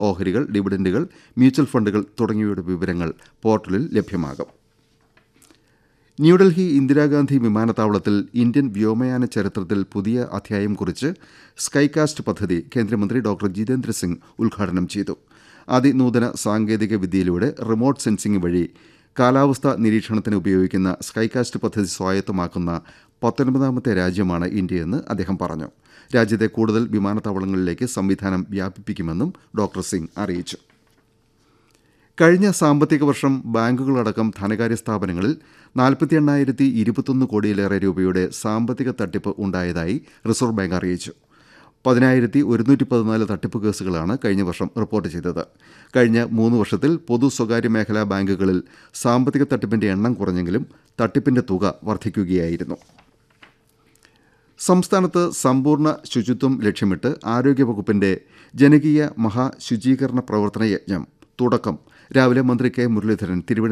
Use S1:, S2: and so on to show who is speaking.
S1: ഓഹരികൾ ഡിവിഡന്റുകൾ മ്യൂച്വൽ ഫണ്ടുകൾ തുടങ്ങിയവയുടെ വിവരങ്ങൾ പോർട്ടലിൽ ലഭ്യമാകും ന്യൂഡൽഹി ഇന്ദിരാഗാന്ധി വിമാനത്താവളത്തിൽ ഇന്ത്യൻ വ്യോമയാന ചരിത്രത്തിൽ പുതിയ അധ്യായം കുറിച്ച് സ്കൈകാസ്റ്റ് പദ്ധതി കേന്ദ്രമന്ത്രി ഡോക്ടർ ജിതേന്ദ്ര സിംഗ് ഉദ്ഘാടനം ചെയ്തു അതിനൂതന സാങ്കേതിക വിദ്യയിലൂടെ റിമോട്ട് സെൻസിംഗ് വഴി കാലാവസ്ഥാ നിരീക്ഷണത്തിന് ഉപയോഗിക്കുന്ന സ്കൈകാസ്റ്റ് പദ്ധതി സ്വായത്തമാക്കുന്ന പത്തൊൻപതാമത്തെ രാജ്യമാണ് ഇന്ത്യയെന്ന് അദ്ദേഹം പറഞ്ഞു രാജ്യത്തെ കൂടുതൽ വിമാനത്താവളങ്ങളിലേക്ക് സംവിധാനം വ്യാപിപ്പിക്കുമെന്നും ഡോക്ടർ സിംഗ് അറിയിച്ചു കഴിഞ്ഞ സാമ്പത്തിക വർഷം ബാങ്കുകളടക്കം ധനകാര്യ സ്ഥാപനങ്ങളിൽ നാൽപ്പത്തി എണ്ണായിരത്തി ഇരുപത്തൊന്ന് കോടിയിലേറെ രൂപയുടെ സാമ്പത്തിക തട്ടിപ്പ് ഉണ്ടായതായി റിസർവ് ബാങ്ക് അറിയിച്ചു പതിനായിരത്തി ഒരുന്നൂറ്റി പതിനാല് തട്ടിപ്പ് കേസുകളാണ് കഴിഞ്ഞ വർഷം റിപ്പോർട്ട് ചെയ്തത് കഴിഞ്ഞ മൂന്ന് വർഷത്തിൽ പൊതു സ്വകാര്യ മേഖലാ ബാങ്കുകളിൽ സാമ്പത്തിക തട്ടിപ്പിന്റെ എണ്ണം കുറഞ്ഞെങ്കിലും തട്ടിപ്പിന്റെ തുക വർദ്ധിക്കുകയായിരുന്നു സംസ്ഥാനത്ത് സമ്പൂർണ്ണ ശുചിത്വം ലക്ഷ്യമിട്ട് ആരോഗ്യവകുപ്പിന്റെ ജനകീയ മഹാശുചീകരണ പ്രവർത്തന യജ്ഞം തുടക്കം രാവിലെ മന്ത്രി കെ മുരളീധരൻ തിരുവനന്തപുരം